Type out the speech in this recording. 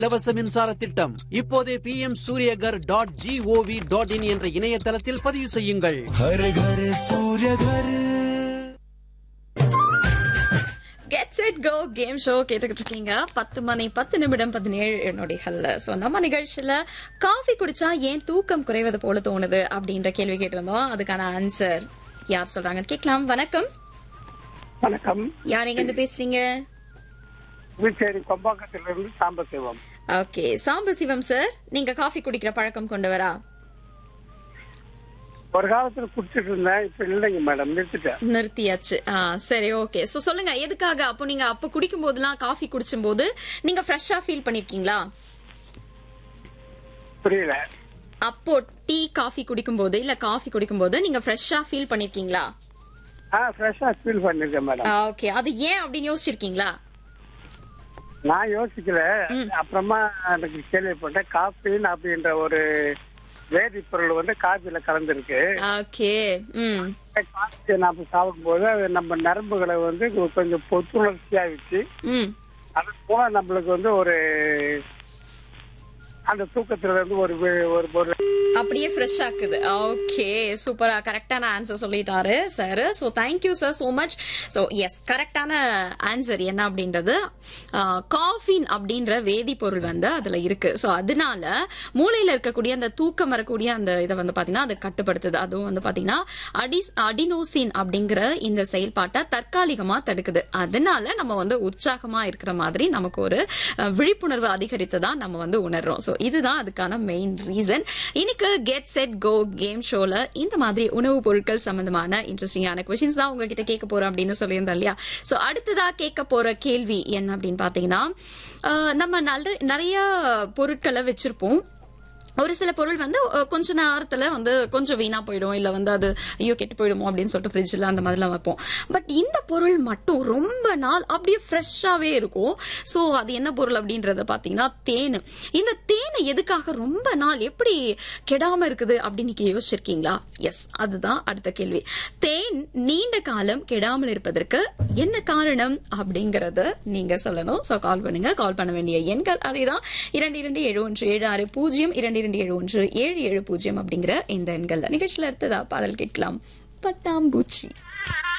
இலவச மின்சார திட்டம் இப்போதே P M Suryaghar dot gov dot in என்ற இணையதளத்தில் பதிவு செய்யுங்கள் हर घर सूर्य घर get set go game show கேட்டுக்கிட்டு இருக்கீங்க பத்து மணி பத்து நிமிடம் பதினேழு நொடிகள்ல ஸோ நம்ம நிகழ்ச்சியில காஃபி குடிச்சா ஏன் தூக்கம் குறைவது போல தோணுது அப்படின்ற கேள்வி கேட்டிருந்தோம் அதுக்கான ஆன்சர் யார் சொல்றாங்க கேட்கலாம் வணக்கம் வணக்கம் யார் எங்க இருந்து பேசுறீங்க புதுச்சேரி கொம்பாக்கத்திலிருந்து சாம்பசிவம் ஓகே சாம்பசிவம் சார் நீங்க காஃபி குடிக்கிற பழக்கம் கொண்டவரா ஒரு காலத்துல குடிச்சிட்டு இருந்தேன் இப்ப இல்லைங்க மேடம் நிறுத்திட்டேன் நிறுத்தியாச்சு ஆ சரி ஓகே சோ சொல்லுங்க எதுக்காக அப்போ நீங்க அப்ப குடிக்கும் போதெல்லாம் காஃபி குடிச்சும் போது நீங்க ஃப்ரெஷ்ஷா ஃபீல் பண்ணிருக்கீங்களா புரியல அப்போ டீ காஃபி குடிக்கும் போது இல்ல காஃபி குடிக்கும் போது நீங்க ஃப்ரெஷ்ஷா ஃபீல் பண்ணிருக்கீங்களா ஆ ஃப்ரெஷ்ஷா ஃபீல் பண்ணிருக்கேன் மேடம் ஓகே அது ஏன் அப்படின்னு யோசிச்சிருக்கீங்களா நான் யோசிக்கல அப்புறமா எனக்கு கேள்விப்பட்டேன் காஃபின் அப்படின்ற ஒரு வேதிப்பொருள் வந்து காஃபில கலந்துருக்கு ஓகே ம் காஃபியை நாம சாப்பிடும்போது அது நம்ம நரம்புகளை வந்து கொஞ்சம் புத்துணர்ச்சியா வச்சு ம் அது போல நம்மளுக்கு வந்து ஒரு அந்த தூக்கத்துல இருந்து ஒரு வி- ஒரு ஒரு அப்படியே ஃப்ரெஷ் ஆக்குது ஓகே சூப்பரா கரெக்டான ஆன்சர் சொல்லிட்டாரு sir so thank you sir so much so yes கரெக்டான ஆன்சர் என்ன அப்படின்றது காஃபின் அப்படின்ற வேதிப்பொருள் வந்து அதுல இருக்கு ஸோ அதனால மூளையில இருக்கக்கூடிய அந்த தூக்கம் வரக்கூடிய அந்த இதை வந்து பாத்தீங்கன்னா அது கட்டுப்படுத்துது அதுவும் வந்து பாத்தீங்கன்னா அடிஸ் அடினோசின் அப்படிங்கிற இந்த செயல்பாட்டை தற்காலிகமா தடுக்குது அதனால நம்ம வந்து உற்சாகமா இருக்கிற மாதிரி நமக்கு ஒரு அஹ், விழிப்புணர்வு அதிகரித்து தான் நம்ம வந்து உணர்றோம் ஸோ இதுதான் அதுக்கான மெயின் ரீசன் இன்னைக்கு கெட் செட் கோ கேம் ஷோல இந்த மாதிரி உணவுப் பொருட்கள் சம்பந்தமான இன்ட்ரெஸ்டிங்கான கொஸ்டின்ஸ் தான் உங்ககிட்ட கேட்க போறோம் அப்படின்னு சொல்லியிருந்தோம் இல்லையா ஸோ அடுத்ததா கேட்க போற கேள்வி என்ன அப்படின்னு பாத்தீங்கன்னா அஹ், நம்ம நல்ல நிறைய பொருட்களை வச்சிருப்போம் ஒரு சில பொருள் வந்து அஹ், கொஞ்ச நேரத்துல வந்து கொஞ்சம் வீணா போயிடும் இல்ல வந்து அது ஐயோ கெட்டு போயிடுமோ அப்படின்னு சொல்லிட்டு ஃப்ரிட்ஜ்ல அந்த மாதிரிலாம் வைப்போம் பட் இந்த பொருள் மட்டும் ரொம்ப நாள் அப்படியே ஃப்ரெஷ்ஷாவே இருக்கும் ஸோ அது என்ன பொருள் அப்படின்றத பாத்தீங்கன்னா தேன் இந்த தேனை எதுக்காக ரொம்ப நாள் எப்படி கெடாம இருக்குது அப்படின்னு நீங்க யோசிச்சிருக்கீங்களா எஸ் அதுதான் அடுத்த கேள்வி தேன் நீண்ட காலம் கெடாமல் இருப்பதற்கு என்ன காரணம் அப்படிங்கறத நீங்க சொல்லணும் ஸோ கால் பண்ணுங்க கால் பண்ண வேண்டிய எண்கள் அதேதான் இரண்டு இரண்டு ஏழு ஒன்று ஏழு ஆறு பூஜ்ஜியம் இரண்டு இரண்டு ஏழு ஒன்று ஏழு ஏழு பூஜ்ஜியம் அப்படிங்கிற இந்த எண்கள் நிகழ்ச்சியில அடுத்ததா பாடல் கேட்கலாம் பட்டாம்பூச்சி